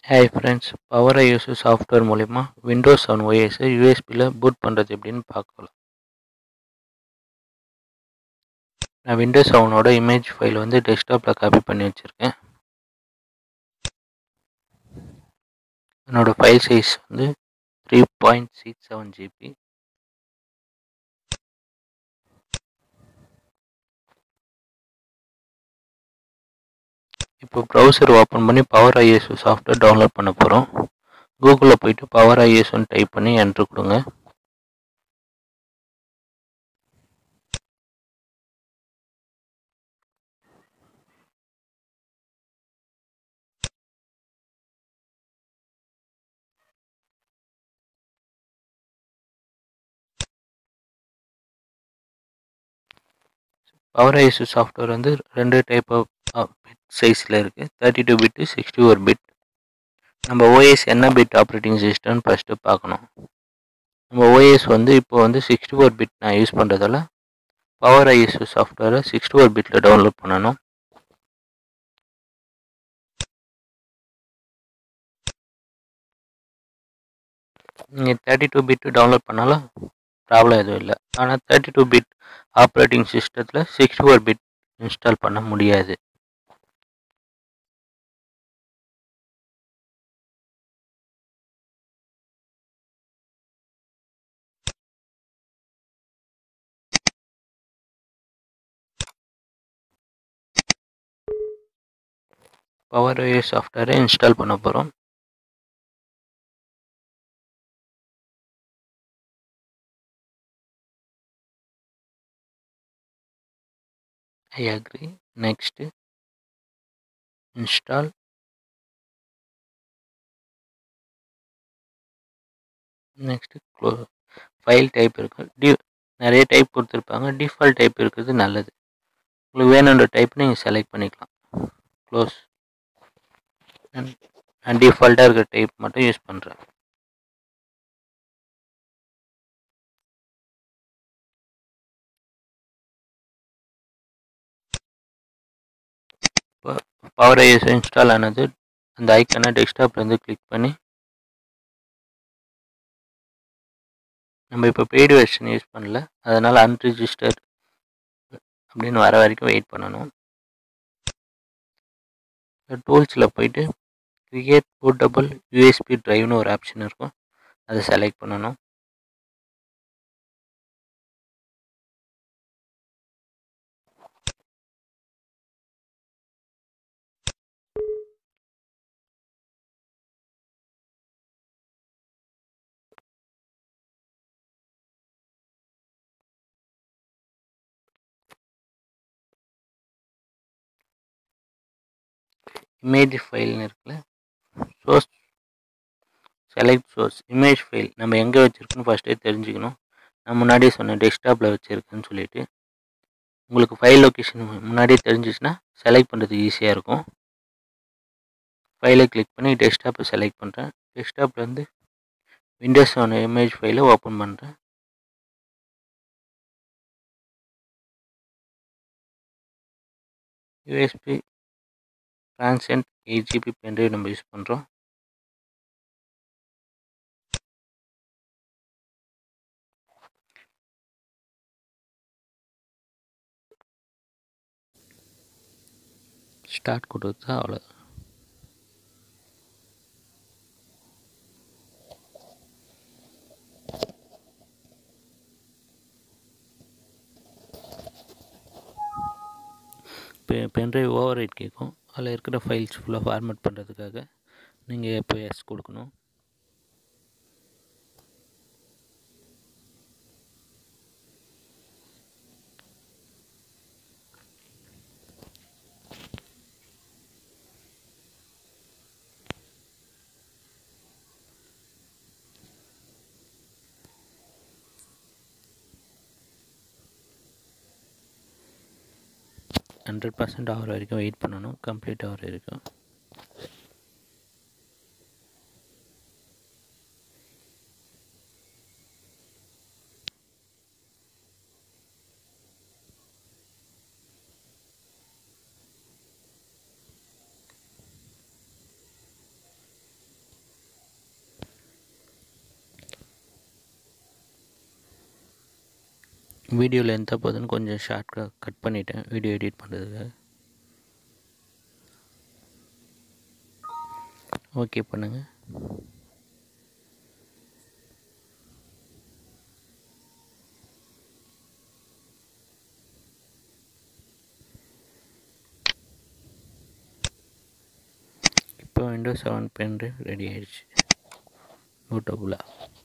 Hi friends power ISO software மூலிமா Windows seven ஒய்எஸை யூஎஸ்பியில் பூட் பண்ணுறது எப்படின்னு பார்க்கலாம் நான் விண்டோஸ் செவனோட இமேஜ் ஃபைல் வந்து டெஸ்க்டாப்பில் காப்பி பண்ணி வச்சுருக்கேன் என்னோடய ஃபைல் சைஸ் வந்து three point six seven GB இப்போ ப்ரௌசர் ஓப்பன் பண்ணி பவர் ஐஎஸ் சாஃப்ட்வேர் டவுன்லோட் பண்ண போகிறோம் கூகுளில் போயிட்டு பவர் ஐஎஸ்ன்னு டைப் பண்ணி என்ட்ரு கொடுங்க பவர் ஐஎஸ் சாஃப்ட்வேர் வந்து ரெண்டு டைப் ஆஃப் பிட் சைஸில் இருக்குது தேர்ட்டி டூ பிட்டு சிக்ஸ்டி ஒரு பிட் நம்ம ஓஎஸ் என்ன பிட் ஆப்ரேட்டிங் சிஸ்டம்னு ஃபஸ்ட்டு பார்க்கணும் நம்ம ஓஎஸ் வந்து இப்போ வந்து சிக்ஸ்டி ஃபோர் பிட் நான் யூஸ் பண்ணுறதால பவர் ஐஎஸ் சாஃப்ட்வேரை சிக்ஸ்டி ஃபோர் பிட்டில் டவுன்லோட் பண்ணணும் நீங்கள் தேர்ட்டி டூ பிட்டு டவுன்லோட் பண்ணாலும் ப்ராப்ளம் எதுவும் இல்லை ஆனால் தேர்ட்டி டூ பிட் ஆப்ரேட்டிங் சிஸ்டத்தில் சிக்ஸ்டி ஃபோர் பிட் இன்ஸ்டால் பண்ண முடியாது பவர் OS சாஃப்ட்வேரை இன்ஸ்டால் பண்ண போகிறோம் I agree. Next, install. Next க்ளோ ஃபைல் டைப் இருக்குது டி நிறைய டைப் கொடுத்துருப்பாங்க டிஃபால்ட் டைப் இருக்கிறது நல்லது உங்களுக்கு வேணுன்ற டைப் நீங்கள் செலக்ட் பண்ணிக்கலாம் க்ளோஸ் நான் டிஃபால்ட்டாக இருக்கிற டைப் மட்டும் யூஸ் பண்ணுறேன் இப்போ பவர் ஐஎஸ் இன்ஸ்டால் ஆனது அந்த ஐக்கனை டெஸ்க்டாப்லேருந்து கிளிக் பண்ணி நம்ம இப்போ பெய்டு வெர்ஷன் யூஸ் பண்ணல அதனால் அன்ரிஜிஸ்டர் அப்படின்னு வர வரைக்கும் வெயிட் பண்ணணும் டூல்ஸில் போயிட்டு கிரியேட் போர்ட்டபிள் யூஎஸ்பி ட்ரைவ்னு ஒரு ஆப்ஷன் இருக்கும் அதை செலக்ட் பண்ணணும் இமேஜ் ஃபைல்னு இருக்குல்ல source select source image file நம்ம எங்கே வச்சுருக்கோன்னு ஃபஸ்ட்டே தெரிஞ்சுக்கணும் நான் முன்னாடியே சொன்னேன் டெஸ்க்டாப்பில் வச்சுருக்கேன்னு சொல்லிட்டு உங்களுக்கு ஃபைல் லொக்கேஷன் முன்னாடியே தெரிஞ்சிச்சுன்னா செலக்ட் பண்ணுறதுக்கு ஈஸியாக இருக்கும் ஃபைலை கிளிக் பண்ணி டெஸ்க்டாப்பை செலக்ட் பண்ணுறேன் டெஸ்க்டாப்லேருந்து விண்டோஸ் ஒன் இமேஜ் ஃபைலை ஓப்பன் பண்ணுறேன் USB Transcend eight GB pen drive நம்ம யூஸ் பண்ணுறோம் ஸ்டார்ட் கொடுத்தா அவ்வளோ இப்போ பென்ட்ரைவ் ஓவர் ரைட் கேட்கும் அதில் இருக்கிற ஃபைல்ஸ் ஃபுல்லாக ஃபார்மேட் பண்ணுறதுக்காக நீங்கள் எப்போ எஸ் கொடுக்கணும் ஹண்ட்ரட் பர்சன்ட் ஆகிற வரைக்கும் வெயிட் பண்ணணும் கம்ப்ளீட் ஆகிற வரைக்கும் வீடியோ லென்த்தாக போகுதுன்னு கொஞ்சம் ஷார்ட்காக கட் பண்ணிட்டேன் வீடியோ எடிட் பண்ணுறதுக்கு ஓகே பண்ணுங்கள் இப்போ விண்டோஸ் செவன் பென் ரெடி ஆயிடுச்சு நோட்டபுளாக